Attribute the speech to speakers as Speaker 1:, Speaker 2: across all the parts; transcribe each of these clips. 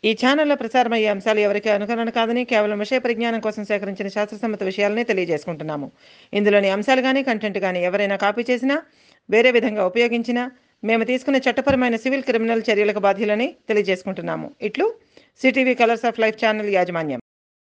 Speaker 1: ఈ ఛానల్లో ప్రసారమయ్యే అంశాలు ఎవరికి అనుకరణ కాదని కేవలం విషయ పరిజ్ఞానం కోసం సేకరించిన శాస్త్రసమ్మత విషయాలనే తెలియజేసుకుంటున్నాము ఇందులోని అంశాలు కానీ కంటెంట్ కానీ ఎవరైనా కాపీ చేసినా వేరే విధంగా ఉపయోగించినా మేము తీసుకున్న చట్టపరమైన సివిల్ క్రిమినల్ చర్యలకు బాధ్యులని తెలియజేసుకుంటున్నాము ఇట్లు CTV colours of life channel యాజమాన్యం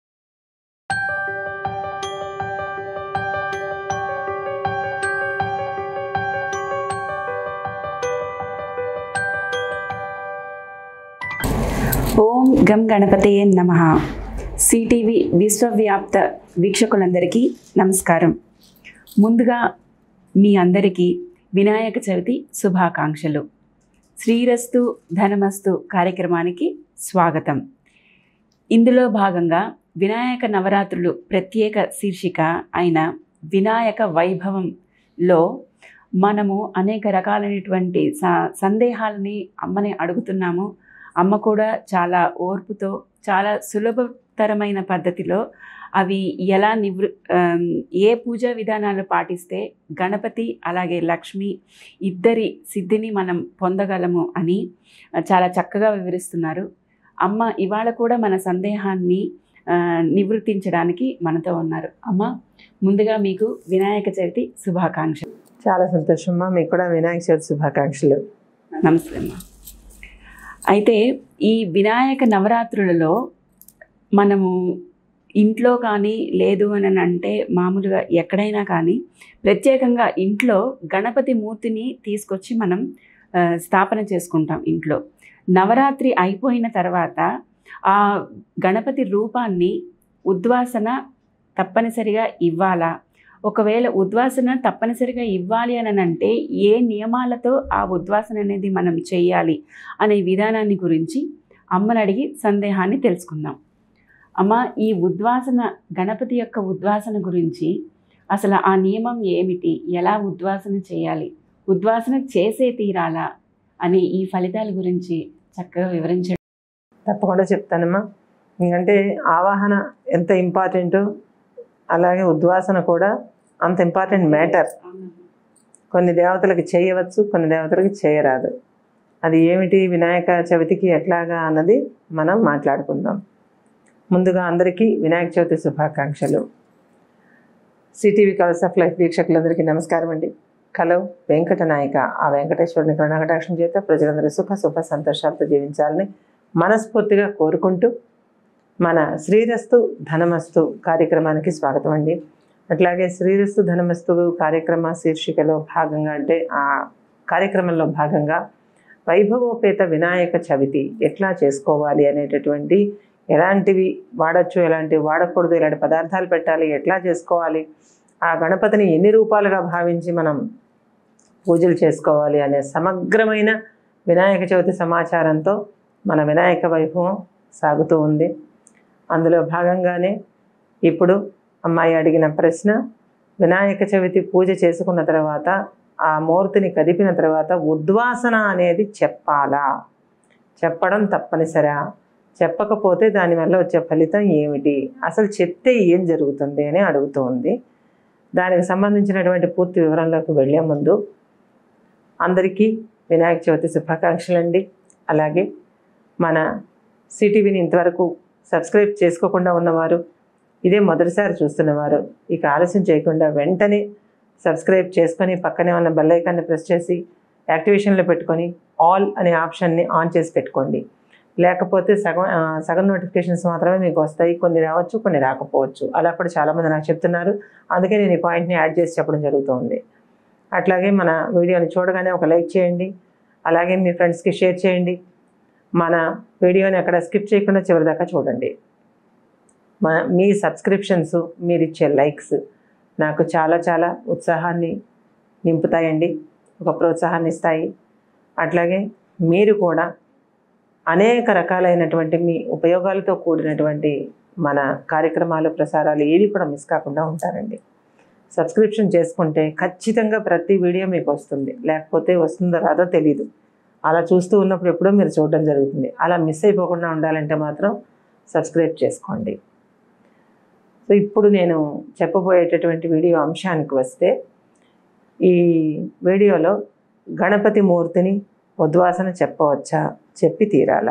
Speaker 2: ఓం గం గణపతయే నమ సిటీవీ విశ్వవ్యాప్త వీక్షకులందరికీ నమస్కారం ముందుగా మీ అందరికీ వినాయక చవితి శుభాకాంక్షలు శ్రీరస్తు ధనమస్తు కార్యక్రమానికి స్వాగతం ఇందులో భాగంగా వినాయక నవరాత్రులు ప్రత్యేక శీర్షిక అయిన వినాయక వైభవంలో మనము అనేక రకాలైనటువంటి స- సందేహాలని అమ్మని అడుగుతున్నాము అమ్మ కూడా చాలా ఓర్పుతో చాలా సులభతరమైన పద్ధతిలో అవి ఎలా నివృ ఆమ్, ఏ పూజా విధానాలు పాటిస్తే గణపతి అలాగే లక్ష్మి ఇద్దరి సిద్ధిని మనం పొందగలము అని చాలా చక్కగా వివరిస్తున్నారు అమ్మ ఇవాళ కూడా మన సందేహాన్ని ఆ, నివృత్తించడానికి మనతో ఉన్నారు అమ్మ ముందుగా మీకు వినాయక చవితి శుభాకాంక్షలు
Speaker 1: చాలా సంతోషమ్మా మీకు కూడా వినాయక చవితి శుభాకాంక్షలు
Speaker 2: నమస్తే అమ్మ అయితే ఈ వినాయక నవరాత్రులలో మనము ఇంట్లో కానీ లేదు అని అంటే మామూలుగా ఎక్కడైనా కానీ ప్రత్యేకంగా ఇంట్లో గణపతి మూర్తిని తీసుకొచ్చి మనం ఆ, స్థాపన చేసుకుంటాం ఇంట్లో నవరాత్రి అయిపోయిన తర్వాత ఆ గణపతి రూపాన్ని ఉద్వాసన తప్పనిసరిగా ఇవ్వాలా ఒకవేళ ఉద్వాసన తప్పనిసరిగా ఇవ్వాలి అని అంటే ఏ నియమాలతో ఆ ఉద్వాసన అనేది మనం చేయాలి అనే విధానాన్ని గురించి అమ్మని అడిగి సందేహాన్ని తెలుసుకుందాం అమ్మ ఈ ఉద్వాసన గణపతి యొక్క ఉద్వాసన గురించి అసలు ఆ నియమం ఏమిటి ఎలా ఉద్వాసన చేయాలి ఉద్వాసన చేసే తీరాలా అనే ఈ ఫలితాల గురించి చక్కగా వివరించండి
Speaker 1: తప్పకుండా చెప్తానమ్మా ఎందుకంటే ఆవాహన ఎంత ఇంపార్టెంటో అలాగే ఉద్వాసన కూడా అంత ఇంపార్టెంట్ మ్యాటర్ కొన్ని దేవతలకు చేయవచ్చు కొన్ని దేవతలకు చేయరాదు అది ఏమిటి వినాయక చవితికి ఎట్లాగా అన్నది మనం మాట్లాడుకుందాం ముందుగా అందరికీ వినాయక చవితి శుభాకాంక్షలు సిటీవీ కలర్స్ ఆఫ్ లైఫ్ వీక్షకులందరికీ నమస్కారం అండి కలవ్ వెంకట నాయక ఆ వెంకటేశ్వరుని కరుణాకటాక్షం చేత ప్రజలందరూ సుఖ శుభ సంతోషాలతో జీవించాలని మనస్ఫూర్తిగా కోరుకుంటూ మన శ్రీరస్తు ధనమస్తు కార్యక్రమానికి స్వాగతం అండి అట్లాగే శ్రీరస్తు ధనమస్తు కార్యక్రమ శీర్షికలో భాగంగా అంటే ఆ కార్యక్రమంలో భాగంగా వైభవోపేత వినాయక చవితి ఎట్లా చేసుకోవాలి అనేటటువంటి ఎలాంటివి వాడచ్చు ఎలాంటివి వాడకూడదు ఎలాంటి పదార్థాలు పెట్టాలి ఎట్లా చేసుకోవాలి ఆ గణపతిని ఎన్ని రూపాలుగా భావించి మనం పూజలు చేసుకోవాలి అనే సమగ్రమైన వినాయక చవితి సమాచారంతో మన వినాయక వైభవం సాగుతూ ఉంది అందులో భాగంగానే ఇప్పుడు అమ్మాయి అడిగిన ప్రశ్న వినాయక చవితి పూజ చేసుకున్న తర్వాత ఆ మూర్తిని కదిపిన తర్వాత ఉద్వాసన అనేది చెప్పాలా చెప్పడం తప్పనిసరా చెప్పకపోతే దానివల్ల వచ్చే ఫలితం ఏమిటి అసలు చెప్తే ఏం జరుగుతుంది అని అడుగుతూ ఉంది దానికి సంబంధించినటువంటి పూర్తి వివరంలోకి వెళ్ళే ముందు అందరికీ వినాయక చవితి శుభాకాంక్షలు అండి అలాగే మన సిటీవీని ఇంతవరకు సబ్స్క్రైబ్ చేసుకోకుండా ఉన్నవారు ఇదే మొదటిసారి చూస్తున్నవారు ఇక ఆలస్యం చేయకుండా వెంటనే సబ్స్క్రైబ్ చేసుకొని పక్కనే ఉన్న బెల్ ఐకాన్ని ప్రెస్ చేసి యాక్టివేషన్లో పెట్టుకొని ఆల్ అనే ఆప్షన్ని ఆన్ చేసి పెట్టుకోండి లేకపోతే సగం ఆ, సగం నోటిఫికేషన్స్ మాత్రమే మీకు వస్తాయి కొన్ని రావచ్చు కొన్ని రాకపోవచ్చు అలా కూడా చాలామంది నాకు చెప్తున్నారు అందుకే నేను ఈ పాయింట్ని యాడ్ చేసి చెప్పడం జరుగుతుంది అట్లాగే మన వీడియోని చూడగానే ఒక లైక్ చేయండి అలాగే మీ ఫ్రెండ్స్కి షేర్ చేయండి మన వీడియోని అక్కడ స్కిప్ చేయకుండా చివరి దాకా చూడండి మన మీ సబ్స్క్రిప్షన్స్ మీరు ఇచ్చే లైక్స్ నాకు చాలా చాలా ఉత్సాహాన్ని నింపుతాయండి ఒక ప్రోత్సాహాన్ని ఇస్తాయి అట్లాగే మీరు కూడా అనేక రకాలైనటువంటి మీ ఉపయోగాలతో కూడినటువంటి మన కార్యక్రమాలు ప్రసారాలు ఏవి కూడా మిస్ కాకుండా ఉంటారండి సబ్స్క్రిప్షన్ చేసుకుంటే ఖచ్చితంగా ప్రతి వీడియో మీకు వస్తుంది లేకపోతే వస్తుందో రాదో తెలీదు అలా చూస్తూ ఉన్నప్పుడు ఎప్పుడో మీరు చూడడం జరుగుతుంది అలా మిస్ అయిపోకుండా ఉండాలంటే మాత్రం సబ్స్క్రైబ్ చేసుకోండి సో ఇప్పుడు నేను చెప్పబోయేటటువంటి వీడియో అంశానికి వస్తే ఈ వీడియోలో గణపతి మూర్తిని ఉద్వాసన చెప్పవచ్చా చెప్పి తీరాలా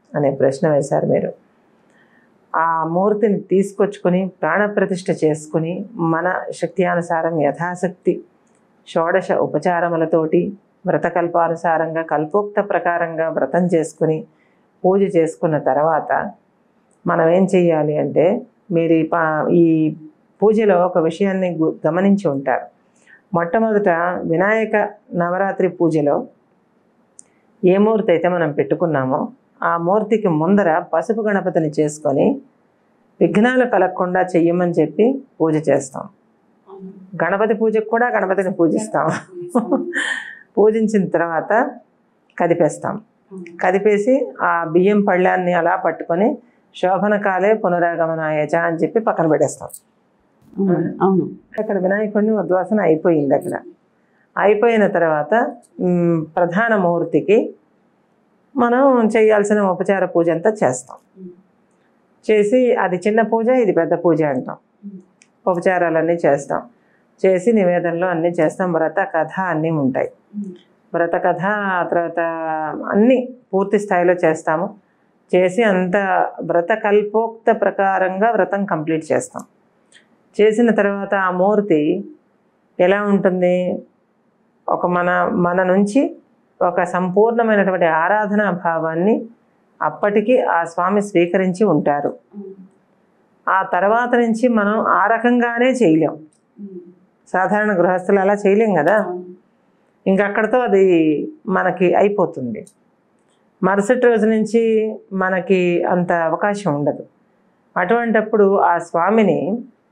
Speaker 1: అనే ప్రశ్న వేశారు మీరు ఆ మూర్తిని తీసుకొచ్చుకొని ప్రాణప్రతిష్ఠ చేసుకుని మన శక్త్యానుసారం యథాశక్తి షోడశ ఉపచారములతోటి వ్రతకల్పానుసారంగా కల్పోక్త ప్రకారంగా వ్రతం చేసుకుని పూజ చేసుకున్న తర్వాత మనం ఏం చెయ్యాలి అంటే మీరు ఈ పా- ఈ పూజలో ఒక విషయాన్ని గు- గమనించి ఉంటారు మొట్టమొదట వినాయక నవరాత్రి పూజలో ఏ మూర్తి అయితే మనం పెట్టుకున్నామో ఆ మూర్తికి ముందర పసుపు గణపతిని చేసుకొని విఘ్నాలు కలగకుండా చెయ్యమని చెప్పి పూజ చేస్తాం గణపతి పూజకు కూడా గణపతిని పూజిస్తాం పూజించిన తర్వాత కదిపేస్తాం కదిపేసి ఆ బియ్యం పళ్ళాన్ని అలా పట్టుకొని శోభన కాలే పునరాగమనాయచ అని చెప్పి పక్కన పెట్టేస్తాం
Speaker 2: అవును, అవును
Speaker 1: అక్కడ వినాయకుడిని ఉద్వాసన అయిపోయింది అక్కడ అయిపోయిన తర్వాత మ్, ప్రధాన మూర్తికి మనం చేయాల్సిన ఉపచార పూజ అంతా చేస్తాం చేసి అది చిన్న పూజ ఇది పెద్ద పూజ అంటాం ఉపచారాలన్నీ చేస్తాం చేసి నివేదనలో అన్నీ చేస్తాం వ్రత కథ అన్నీ ఉంటాయి వ్రత కథ ఆ తర్వాత అన్నీ పూర్తి స్థాయిలో చేస్తాము చేసి అంత వ్రత కల్పోక్త ప్రకారంగా వ్రతం కంప్లీట్ చేస్తాం చేసిన తర్వాత ఆ మూర్తి ఎలా ఉంటుంది ఒక మన మన నుంచి ఒక సంపూర్ణమైనటువంటి ఆరాధనా భావాన్ని అప్పటికి ఆ స్వామి స్వీకరించి ఉంటారు ఆ తర్వాత నుంచి మనం ఆ రకంగానే చేయలేం సాధారణ గృహస్థులు అలా చేయలేం కదా ఇంక అక్కడితో అది మనకి అయిపోతుంది మరుసటి రోజు నుంచి మనకి అంత అవకాశం ఉండదు అటువంటప్పుడు ఆ స్వామిని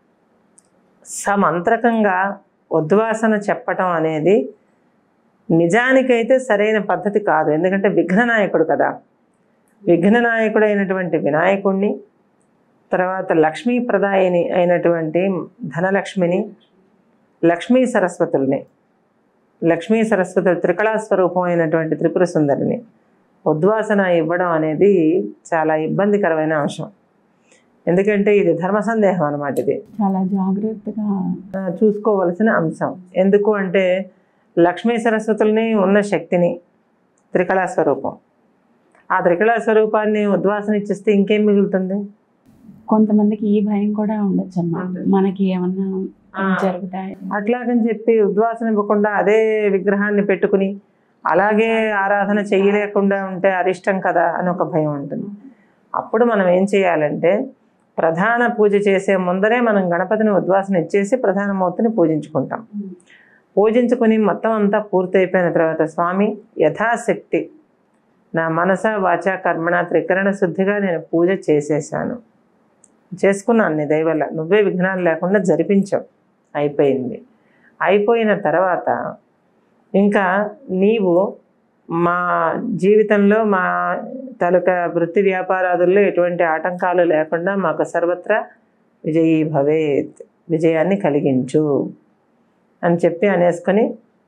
Speaker 1: సమంత్రకంగా ఉద్వాసన చెప్పటం అనేది నిజానికైతే సరైన పద్ధతి కాదు ఎందుకంటే విఘ్ననాయకుడు కదా విఘ్ననాయకుడైనటువంటి వినాయకుడిని తర్వాత లక్ష్మీ ప్రదాయిని అయినటువంటి ధనలక్ష్మిని లక్ష్మీ సరస్వతుల్ని లక్ష్మీ సరస్వతుల త్రికళా స్వరూపం అయినటువంటి త్రిపుర సుందరిని ఉద్వాసన ఇవ్వడం అనేది చాలా ఇబ్బందికరమైన అంశం ఎందుకంటే ఇది ధర్మ సందేహం అన్నమాట ఇది
Speaker 2: చాలా జాగ్రత్తగా
Speaker 1: ఆ, చూసుకోవలసిన అంశం ఎందుకు అంటే లక్ష్మీ సరస్వతుల్ని ఉన్న శక్తిని త్రికళా స్వరూపం ఆ త్రికళా స్వరూపాన్ని ఉద్వాసన ఇచ్చేస్తే ఇంకేం మిగులుతుంది
Speaker 2: కొంతమందికి ఈ భయం కూడా ఉండొచ్చు అమ్మా
Speaker 1: ఉంటుంది.
Speaker 2: మనకి ఏమన్నా
Speaker 1: ఆ.
Speaker 2: జరుగుతాయి
Speaker 1: అట్లాగని చెప్పి ఉద్వాసన ఇవ్వకుండా అదే విగ్రహాన్ని పెట్టుకుని అలాగే ఆరాధన చేయలేకుండా ఉంటే అరిష్టం కదా అని ఒక భయం ఉంటుంది అప్పుడు మనం ఏం చేయాలంటే ప్రధాన పూజ చేసే ముందరే మనం గణపతిని ఉద్వాసన ఇచ్చేసి ప్రధాన మూర్తిని పూజించుకుంటాం పూజించుకుని మొత్తం అంతా పూర్తయిపోయిన తర్వాత స్వామి యథాశక్తి నా మనస వాచ కర్మణ త్రికరణ శుద్ధిగా నేను పూజ చేసేసాను చేసుకున్నాను నీ దయవల్ల నువ్వే విఘ్నాలు లేకుండా జరిపించావు అయిపోయింది అయిపోయిన తర్వాత ఇంకా నీవు మా జీవితంలో మా తాలూకా వృత్తి వ్యాపారాదుల్లో ఎటువంటి ఆటంకాలు లేకుండా మాకు సర్వత్రా విజయీ భవేత్ విజయాన్ని కలిగించు అని చెప్పి అనేసుకొని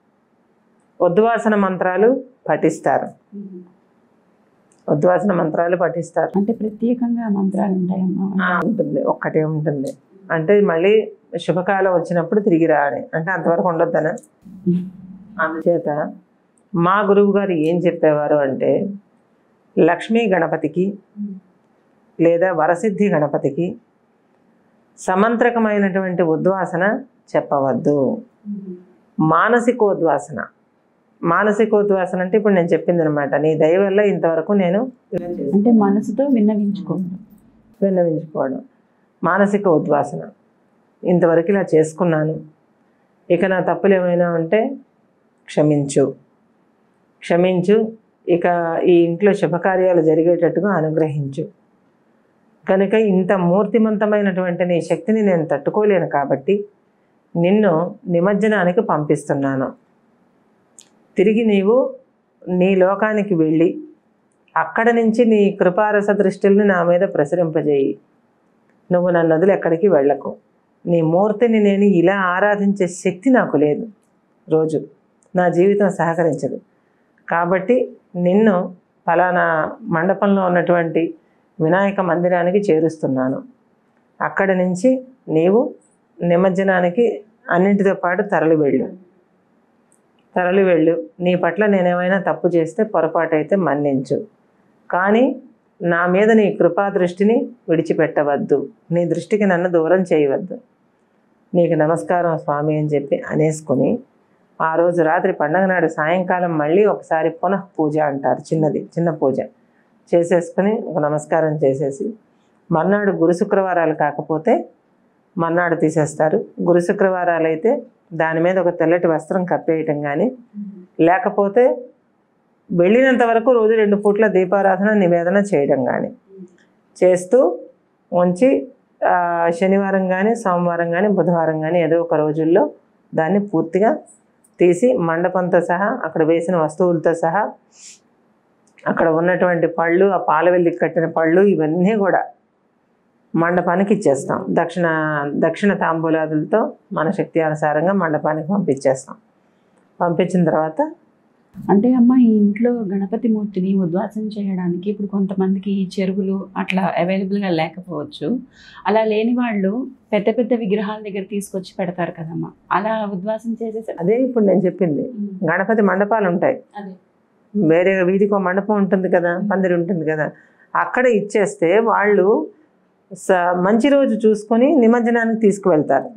Speaker 1: ఉద్వాసన మంత్రాలు పఠిస్తారు ఉద్వాసన మంత్రాలు పఠిస్తారు
Speaker 2: అంటే ప్రత్యేకంగా మంత్రాలు ఉంటాయమ్మా
Speaker 1: ఆ, ఉంటుంది ఒక్కటే ఉంటుంది అంటే మళ్ళీ శుభకాలం వచ్చినప్పుడు తిరిగి రా అని అంటే అంతవరకు ఉండొద్దనా అందుచేత మా గురువు గారు ఏం చెప్పేవారు అంటే లక్ష్మీ గణపతికి లేదా వరసిద్ధి గణపతికి సమంత్రకమైనటువంటి ఉద్వాసన చెప్పవద్దు మానసికోద్వాసన మానసికోద్వాసన అంటే ఇప్పుడు నేను చెప్పింది అనమాట నీ దయ వల్ల ఇంతవరకు నేను ఇలా చేశాను.
Speaker 2: అంటే మనసుతో విన్నవించుకోవడం
Speaker 1: విన్నవించుకోవడం మానసిక ఉద్వాసన ఇంతవరకు ఇలా చేసుకున్నాను ఇక నా తప్పులు ఏమైనా ఉంటే క్షమించు క్షమించు ఇక ఈ ఇంట్లో శుభకార్యాలు జరిగేటట్టుగా అనుగ్రహించు కనుక ఇంత మూర్తిమంతమైనటువంటి నీ శక్తిని నేను తట్టుకోలేను కాబట్టి నిన్ను నిమజ్జనానికి పంపిస్తున్నాను తిరిగి నీవు నీ లోకానికి వెళ్ళి అక్కడ నుంచి నీ కృపారస దృష్టిల్ని నా మీద ప్రసరింపజేయి నువ్వు నన్ను వదిలి ఎక్కడికి వెళ్ళకు నీ మూర్తిని నేను ఇలా ఆరాధించే శక్తి నాకు లేదు రోజు నా జీవితం సహకరించదు కాబట్టి నిన్ను ఫలానా మండపంలో ఉన్నటువంటి వినాయక మందిరానికి చేరుస్తున్నాను అక్కడి నుంచి నీవు నిమజ్జనానికి అన్నింటితో పాటు తరలి వెళ్ళు తరలి వెళ్ళు నీ పట్ల నేనేమైనా తప్పు చేస్తే పొరపాటు అయితే మన్నించు కానీ నా మీద నీ కృపా దృష్టిని విడిచిపెట్టవద్దు నీ దృష్టికి నన్ను దూరం చేయవద్దు నీకు నమస్కారం స్వామి అని చెప్పి అనేసుకుని ఆ రోజు రాత్రి పండగ నాడు సాయంకాలం మళ్ళీ ఒకసారి పునః పూజ అంటారు చిన్నది చిన్న పూజ చేసేసుకుని ఒక నమస్కారం చేసేసి మర్నాడు గురు శుక్రవారాలు కాకపోతే మర్నాడు తీసేస్తారు గురు శుక్రవారాలు అయితే దాని మీద ఒక తెల్లటి వస్త్రం కప్పేయటం కానీ లేకపోతే వెళ్ళినంత వరకు రోజు రెండు పూట్ల దీపారాధన నివేదన చేయడం కానీ చేస్తూ ఉంచి ఆ, శనివారం కానీ సోమవారం కానీ బుధవారం కానీ ఏదో ఒక రోజుల్లో దాన్ని పూర్తిగా తీసి మండపంతో సహా అక్కడ వేసిన వస్తువులతో సహా అక్కడ ఉన్నటువంటి పళ్ళు ఆ పాలవెల్లికి కట్టిన పళ్ళు ఇవన్నీ కూడా మండపానికి ఇచ్చేస్తాం దక్షిణ దక్షిణ తాంబూలాదులతో మన శక్తి అనుసారంగా మండపానికి పంపించేస్తాం పంపించిన తర్వాత
Speaker 2: అంటే అమ్మ ఈ ఇంట్లో గణపతి మూర్తిని ఉద్వాసన చేయడానికి ఇప్పుడు కొంతమందికి చెరువులు అట్లా అవైలబుల్గా లేకపోవచ్చు అలా లేని వాళ్ళు పెద్ద పెద్ద విగ్రహాల దగ్గర తీసుకొచ్చి పెడతారు కదమ్మా అలా ఉద్వాసన చేసేసి
Speaker 1: అదే ఇప్పుడు నేను చెప్పింది గణపతి మండపాలు ఉంటాయి
Speaker 2: అదే
Speaker 1: వేరే వీధికి ఒక మండపం ఉంటుంది కదా పందిరి ఉంటుంది కదా అక్కడ ఇచ్చేస్తే వాళ్ళు స- మంచి రోజు చూసుకొని నిమజ్జనానికి తీసుకువెళ్తారు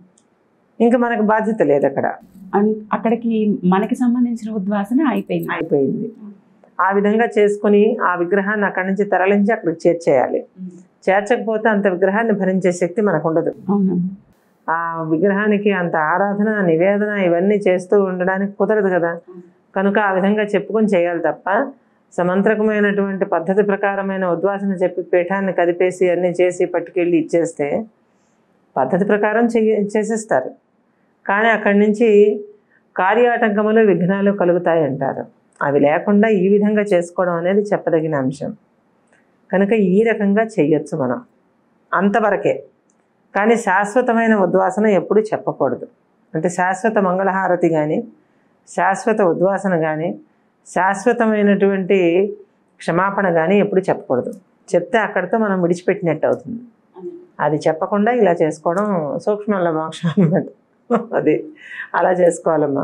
Speaker 1: ఇంకా మనకు బాధ్యత లేదు అక్కడ
Speaker 2: అన్- అక్కడికి మనకి సంబంధించిన ఉద్వాసన అయిపోయింది
Speaker 1: అయిపోయింది ఆ విధంగా చేసుకొని ఆ విగ్రహాన్ని అక్కడి నుంచి తరలించి అక్కడికి చేర్చేయాలి చేర్చకపోతే అంత విగ్రహాన్ని భరించే శక్తి మనకు ఉండదు
Speaker 2: అవునమ్మా
Speaker 1: ఆ విగ్రహానికి అంత ఆరాధన నివేదన ఇవన్నీ చేస్తూ ఉండడానికి కుదరదు కదా కనుక ఆ విధంగా చెప్పుకొని చేయాలి తప్ప సమంత్రకమైనటువంటి పద్ధతి ప్రకారమైన ఉద్వాసన చెప్పి పీఠాన్ని కదిపేసి అన్నీ చేసి పట్టుకెళ్ళి ఇచ్చేస్తే పద్ధతి ప్రకారం చెయ్య చేసేస్తారు కానీ అక్కడి నుంచి కార్యాటంకములు విఘ్నాలు కలుగుతాయి అంటారు అవి లేకుండా ఈ విధంగా చేసుకోవడం అనేది చెప్పదగిన అంశం కనుక ఈ రకంగా చెయ్యొచ్చు మనం అంతవరకే కానీ శాశ్వతమైన ఉద్వాసన ఎప్పుడు చెప్పకూడదు అంటే శాశ్వత మంగళహారతి కానీ శాశ్వత ఉద్వాసన కానీ శాశ్వతమైనటువంటి క్షమాపణ కానీ ఎప్పుడు చెప్పకూడదు చెప్తే అక్కడితో మనం విడిచిపెట్టినట్టు అవుతుంది అది చెప్పకుండా ఇలా చేసుకోవడం సూక్ష్మంలో మోక్షం అన్నమాట అది అలా చేసుకోవాలమ్మా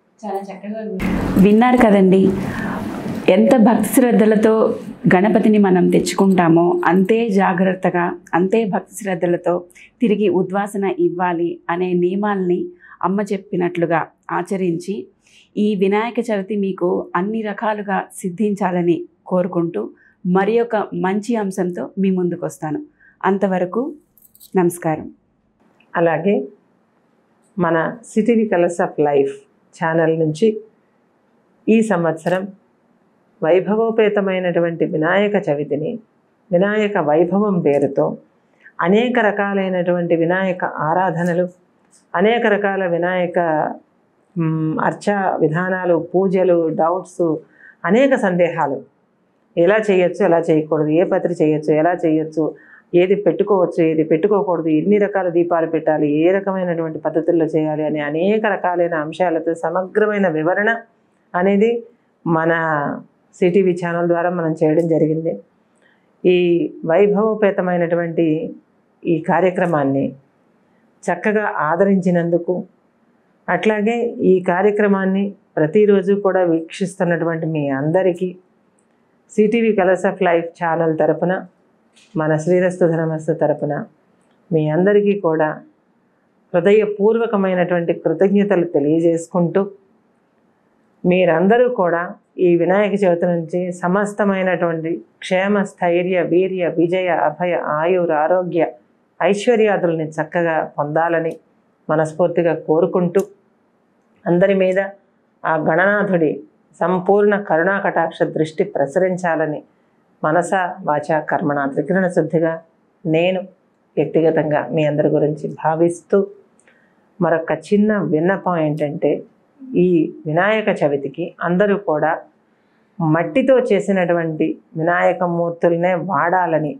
Speaker 2: విన్నారు కదండి ఎంత భక్తి శ్రద్ధలతో గణపతిని మనం తెచ్చుకుంటామో అంతే జాగ్రత్తగా అంతే భక్తి శ్రద్ధలతో తిరిగి ఉద్వాసన ఇవ్వాలి అనే నియమాల్ని అమ్మ చెప్పినట్లుగా ఆచరించి ఈ వినాయక చవితి మీకు అన్ని రకాలుగా సిద్ధించాలని కోరుకుంటూ మరి ఒక మంచి అంశంతో మీ ముందుకు వస్తాను అంతవరకు నమస్కారం
Speaker 1: అలాగే మన CTV colours of life channel నుంచి ఈ సంవత్సరం వైభవోపేతమైనటువంటి వినాయక చవితిని వినాయక వైభవం పేరుతో అనేక రకాలైనటువంటి వినాయక ఆరాధనలు అనేక రకాల వినాయక మ్, అర్చా విధానాలు పూజలు డౌట్స్ అనేక సందేహాలు ఎలా చేయొచ్చు ఎలా చేయకూడదు ఏ పత్రి చేయొచ్చు ఎలా చేయొచ్చు ఏది పెట్టుకోవచ్చు ఏది పెట్టుకోకూడదు ఎన్ని రకాల దీపాలు పెట్టాలి ఏ రకమైనటువంటి పద్ధతుల్లో చేయాలి అనే అనేక రకాలైన అంశాలతో సమగ్రమైన వివరణ అనేది మన సిటీవీ ఛానల్ ద్వారా మనం చేయడం జరిగింది ఈ వైభవోపేతమైనటువంటి ఈ కార్యక్రమాన్ని చక్కగా ఆదరించినందుకు అట్లాగే ఈ కార్యక్రమాన్ని ప్రతిరోజు కూడా వీక్షిస్తున్నటువంటి మీ అందరికీ CTV colours of life channel తరపున మన శ్రీరస్తు ధనమస్తు తరపున మీ అందరికీ కూడా హృదయపూర్వకమైనటువంటి కృతజ్ఞతలు తెలియజేసుకుంటూ మీరందరూ కూడా ఈ వినాయక చవితి నుంచి సమస్తమైనటువంటి క్షేమ స్థైర్య వీర్య విజయ అభయ ఆయుర ఆరోగ్య ఐశ్వర్యాదుల్ని చక్కగా పొందాలని మనస్ఫూర్తిగా కోరుకుంటూ అందరి మీద ఆ గణనాథుడి సంపూర్ణ కరుణా కటాక్ష దృష్టి ప్రసరించాలని మనస వాచ కర్మణ త్రికరణ శుద్ధిగా నేను వ్యక్తిగతంగా మీ అందరి గురించి భావిస్తూ మరొక చిన్న విన్నపం ఏంటంటే ఈ వినాయక చవితికి అందరూ కూడా మట్టితో చేసినటువంటి వినాయక మూర్తులనే వాడాలని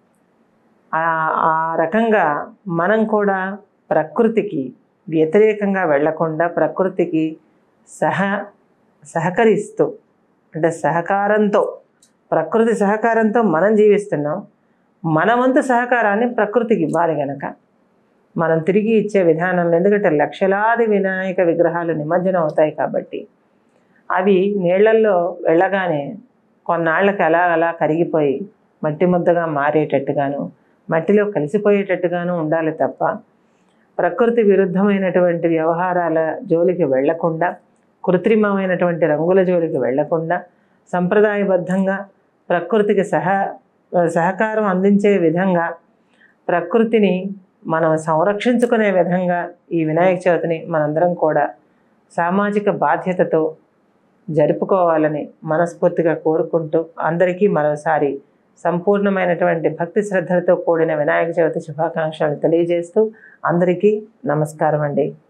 Speaker 1: ఆ ఆ రకంగా మనం కూడా ప్రకృతికి వ్యతిరేకంగా వెళ్లకుండా ప్రకృతికి సహ సహకరిస్తూ అంటే సహకారంతో ప్రకృతి సహకారంతో మనం జీవిస్తున్నాం మన వంతు సహకారాన్ని ప్రకృతికి ఇవ్వాలి గనక మనం తిరిగి ఇచ్చే విధానంలో ఎందుకంటే లక్షలాది వినాయక విగ్రహాలు నిమజ్జనం అవుతాయి కాబట్టి అవి నీళ్లల్లో వెళ్ళగానే కొన్నాళ్ళకి అలా అలా కరిగిపోయి మట్టి ముద్దగా మారేటట్టుగాను మట్టిలో కలిసిపోయేటట్టుగాను ఉండాలి తప్ప ప్రకృతి విరుద్ధమైనటువంటి వ్యవహారాల జోలికి వెళ్లకుండా కృత్రిమమైనటువంటి రంగుల జోలికి వెళ్లకుండా సంప్రదాయబద్ధంగా ప్రకృతికి సహ సహకారం అందించే విధంగా ప్రకృతిని మనం సంరక్షించుకునే విధంగా ఈ వినాయక చవితిని మనందరం కూడా సామాజిక బాధ్యతతో జరుపుకోవాలని మనస్ఫూర్తిగా కోరుకుంటూ అందరికీ మరోసారి సంపూర్ణమైనటువంటి భక్తి శ్రద్ధలతో కూడిన వినాయక చవితి శుభాకాంక్షలు తెలియజేస్తూ అందరికీ నమస్కారం అండి